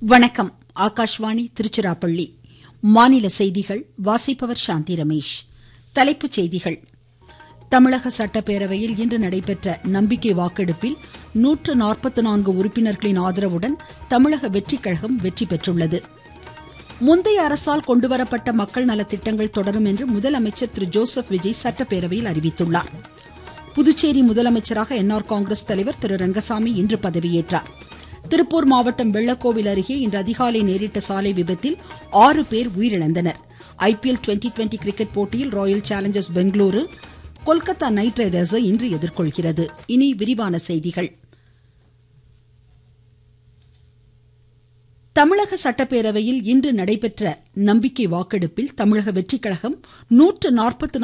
வணக்கம் ஆகாஷ்வாணி திருச்சிராப்பள்ளி மாநில செய்திகள் வாசிப்பவர் சாந்தி ரமேஷ் தலைப்புச் செய்திகள் தமிழக சட்டப்பேரவையில் இன்று நடைபெற்ற நம்பிக்கை வாக்கெடுப்பில் நூற்று நாற்பத்து நான்கு உறுப்பினர்களின் ஆதரவுடன் தமிழக வெற்றிக் கழகம் வெற்றி பெற்றுள்ளது முந்தைய அரசால் கொண்டுவரப்பட்ட மக்கள் நலத்திட்டங்கள் தொடரும் என்று முதலமைச்சர் திரு ஜோசப் விஜய் சட்டப்பேரவையில் அறிவித்துள்ளார் புதுச்சேரி முதலமைச்சராக என்ஆர் காங்கிரஸ் தலைவர் திரு ரங்கசாமி இன்று பதவியேற்றார் திருப்பூர் மாவட்டம் வெள்ளக்கோவில் அருகே இன்று அதிகாலை நேரிட்ட சாலை விபத்தில் ஆறு பேர் உயிரிழந்தனர் ஐபிஎல் டுவெண்டி டுவெண்டி கிரிக்கெட் போட்டியில் Royal Challengers Bengaluru Kolkata Knight ரைடர்ஸை இன்று எதிர்கொள்கிறது இனி விரிவான செய்திகள் தமிழக சட்டப்பேரவையில் இன்று நடைபெற்ற நம்பிக்கை வாக்கெடுப்பில் தமிழக வெற்றிக் கழகம் நூற்று நாற்பத்து